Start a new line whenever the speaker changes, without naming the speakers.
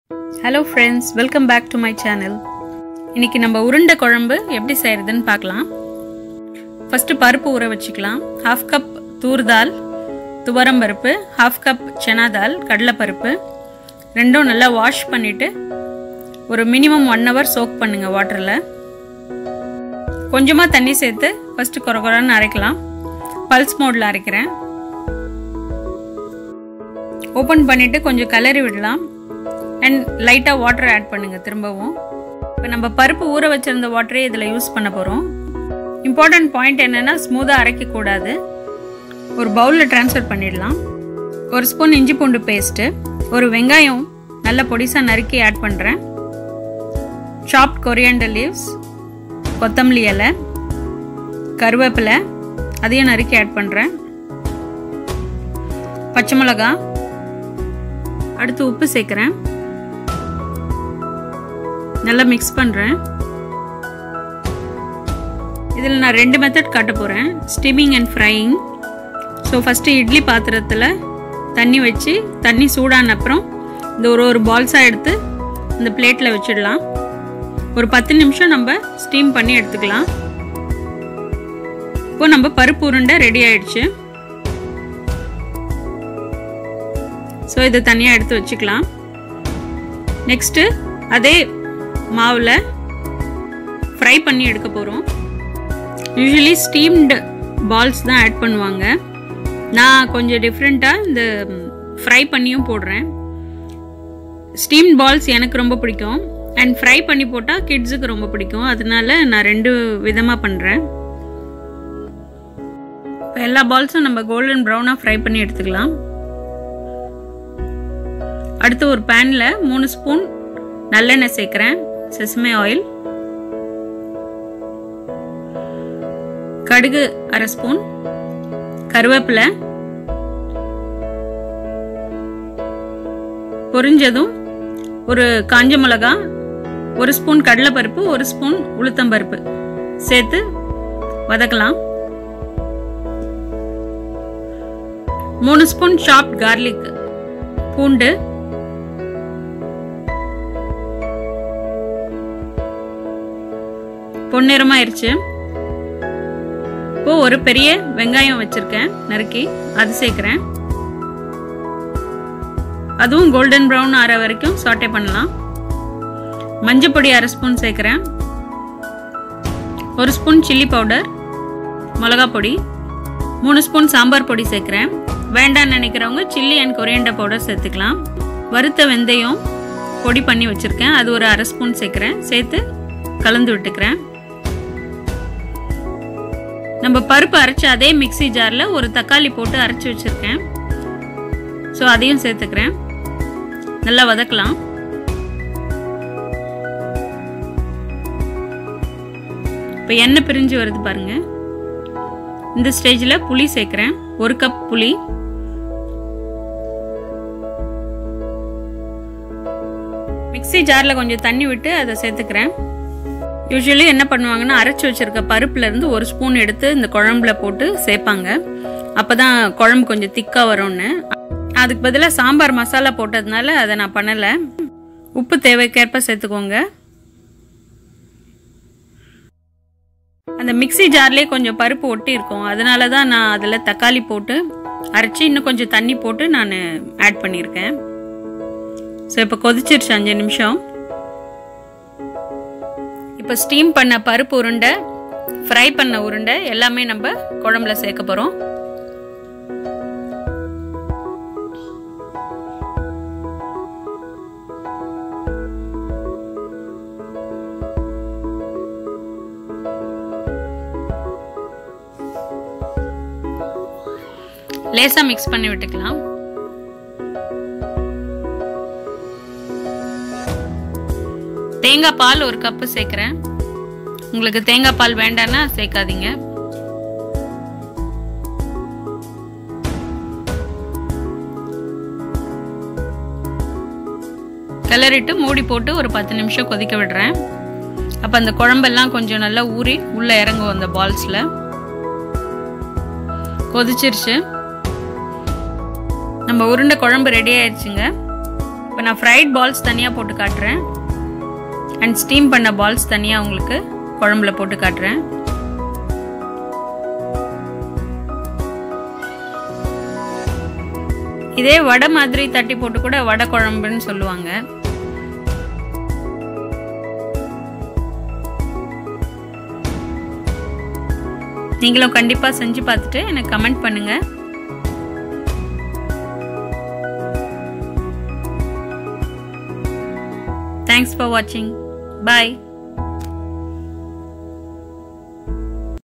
hello friends welcome back to my channel இன்னைக்கு நம்ம உருண்டை குழம்பு எப்படி செய்கிறதுன்னு பார்க்கலாம் ஃபஸ்ட்டு பருப்பு ஊற வச்சுக்கலாம் ஹாஃப் கப் தூர் தால் துவரம் பருப்பு ஹாஃப் கப் சனா தால் கடலைப்பருப்பு ரெண்டும் நல்லா வாஷ் பண்ணிவிட்டு ஒரு மினிமம் ஒன் ஹவர் சோக் பண்ணுங்கள் வாட்டரில் கொஞ்சமாக தண்ணி சேர்த்து ஃபஸ்ட்டு குறை குறைன்னு அரைக்கலாம் பல்ஸ் மோடில் அரைக்கிறேன் ஓப்பன் பண்ணிவிட்டு கொஞ்சம் கலரி விடலாம் அண்ட் லைட்டாக வாட்டர் ஆட் பண்ணுங்கள் திரும்பவும் இப்போ நம்ம பருப்பு ஊற வச்சிருந்த வாட்டரே இதில் யூஸ் பண்ண போகிறோம் இம்பார்ட்டன்ட் பாயிண்ட் என்னென்னா ஸ்மூத்தாக அரைக்கக்கூடாது ஒரு பவுலில் ட்ரான்ஸ்ஃபர் பண்ணிடலாம் ஒரு ஸ்பூன் இஞ்சி பூண்டு பேஸ்ட்டு ஒரு வெங்காயம் நல்ல பொடிசாக நறுக்கி ஆட் பண்ணுறேன் சாப்ட் கொரியாண்டர் லீவ்ஸ் கொத்தமல்லி இலை கருவேப்பிலை அதையும் நறுக்கி ஆட் பண்ணுறேன் பச்சை மிளகா அடுத்து உப்பு சேர்க்குறேன் நல்லா மிக்ஸ் பண்ணுறேன் இதில் நான் ரெண்டு மெத்தட் காட்ட போகிறேன் steaming and frying so first idli பாத்திரத்தில் தண்ணி வச்சு தண்ணி சூடான அப்புறம் இந்த ஒரு ஒரு பால்ஸாக எடுத்து இந்த பிளேட்டில் வச்சிடலாம் ஒரு பத்து நிமிஷம் நம்ம ஸ்டீம் பண்ணி எடுத்துக்கலாம் இப்போ நம்ம பருப்பு உருண்டை ரெடி ஆயிடுச்சு ஸோ இதை தனியாக எடுத்து வச்சுக்கலாம் நெக்ஸ்ட்டு அதே மாவில் ஃப்ரை பண்ணி எடுக்க போகிறோம் யூஸ்வலி ஸ்டீம்டு பால்ஸ் தான் ஆட் பண்ணுவாங்க நான் கொஞ்சம் டிஃப்ரெண்ட்டாக இந்த ஃப்ரை பண்ணியும் போடுறேன் ஸ்டீம் பால்ஸ் எனக்கு ரொம்ப பிடிக்கும் அண்ட் ஃப்ரை பண்ணி போட்டால் கிட்ஸுக்கு ரொம்ப பிடிக்கும் அதனால நான் ரெண்டு விதமாக பண்ணுறேன் இப்போ எல்லா பால்ஸும் நம்ம கோல்டன் ப்ரௌனாக ஃப்ரை பண்ணி எடுத்துக்கலாம் அடுத்து ஒரு பேனில் மூணு ஸ்பூன் நல்லெண்ணெய் சேர்க்குறேன் செசமே ஆயில் கடுகு அரை ஸ்பூன் கருவேப்பிலை பொரிஞ்சதும் ஒரு காஞ்ச மிளகா ஒரு ஸ்பூன் கடலைப்பருப்பு ஒரு ஸ்பூன் உளுத்தம்பருப்பு சேர்த்து வதக்கலாம் மூணு ஸ்பூன் சாப்ட் கார்லிக் பூண்டு பொன்னிறமாயிருச்சு இப்போ ஒரு பெரிய வெங்காயம் வச்சிருக்கேன் நறுக்கி அது சேர்க்குறேன் அதுவும் கோல்டன் ப்ரௌன் ஆற வரைக்கும் சாட்டே பண்ணலாம் மஞ்சப்பொடி அரை ஸ்பூன் சேர்க்குறேன் ஒரு ஸ்பூன் சில்லி பவுடர் மிளகா பொடி மூணு ஸ்பூன் சாம்பார் பொடி சேர்க்குறேன் வேண்டாம்னு நினைக்கிறவங்க சில்லி அண்ட் கொரியண்டர் பவுடர் சேர்த்துக்கலாம் வறுத்த வெந்தயம் பொடி பண்ணி வச்சுருக்கேன் அது ஒரு அரை ஸ்பூன் சேர்க்குறேன் சேர்த்து கலந்து விட்டுக்கிறேன் நம்ம பருப்பு அரைச்ச அதே மிக்சி ஜாரில் ஒரு தக்காளி போட்டு அரைச்சி வச்சுருக்கேன் ஸோ அதையும் சேர்த்துக்கிறேன் நல்லா வதக்கலாம் இப்போ எண்ணெய் பிரிஞ்சு வருது பாருங்க இந்த ஸ்டேஜில் புளி சேர்க்குறேன் ஒரு கப் புளி மிக்சி ஜாரில் கொஞ்சம் தண்ணி விட்டு அதை சேர்த்துக்கிறேன் யூஸ்வலி என்ன பண்ணுவாங்கன்னா அரைச்சி வச்சிருக்க பருப்புல இருந்து ஒரு ஸ்பூன் எடுத்து இந்த குழம்புல போட்டு சேர்ப்பாங்க அப்பதான் குழம்பு கொஞ்சம் திக்கா வரும்னு அதுக்கு பதிலாக சாம்பார் மசாலா போட்டதுனால அதை நான் பண்ணலை உப்பு தேவைக்கேற்ப சேர்த்துக்கோங்க அந்த மிக்சி ஜார்லேயே கொஞ்சம் பருப்பு ஒட்டி இருக்கும் அதனால தான் நான் அதில் தக்காளி போட்டு அரைச்சி இன்னும் கொஞ்சம் தண்ணி போட்டு நான் ஆட் பண்ணியிருக்கேன் ஸோ இப்போ கொதிச்சிருச்சு அஞ்சு நிமிஷம் இப்போ ஸ்டீம் பண்ண பருப்பு உருண்டை ஃப்ரை பண்ண உருண்டை எல்லாமே நம்ம குழம்புல சேர்க்க போகிறோம் லேசாக மிக்ஸ் பண்ணி விட்டுக்கலாம் தேங்காய் பால் ஒரு கப்பு சேர்க்குறேன் உங்களுக்கு தேங்காய் பால் வேண்டாம்னா சேர்க்காதீங்க கிளறிட்டு மூடி போட்டு ஒரு பத்து நிமிஷம் கொதிக்க விடுறேன் அப்போ அந்த குழம்பெல்லாம் கொஞ்சம் நல்லா ஊறி உள்ளே இறங்கும் அந்த பால்ஸில் கொதிச்சிருச்சு நம்ம உருண்டை குழம்பு ரெடி ஆயிடுச்சுங்க இப்போ நான் ஃப்ரைட் பால்ஸ் தனியாக போட்டு காட்டுறேன் அண்ட் ஸ்டீம் பண்ண பால்ஸ் தனியாக உங்களுக்கு குழம்புல போட்டு காட்டுறேன் இதே வடை மாதிரி தட்டி போட்டு கூட வடை குழம்புன்னு சொல்லுவாங்க நீங்களும் கண்டிப்பாக செஞ்சு பார்த்துட்டு எனக்கு கமெண்ட் பண்ணுங்கள் தேங்க்ஸ் ஃபார் வாட்சிங் பாய்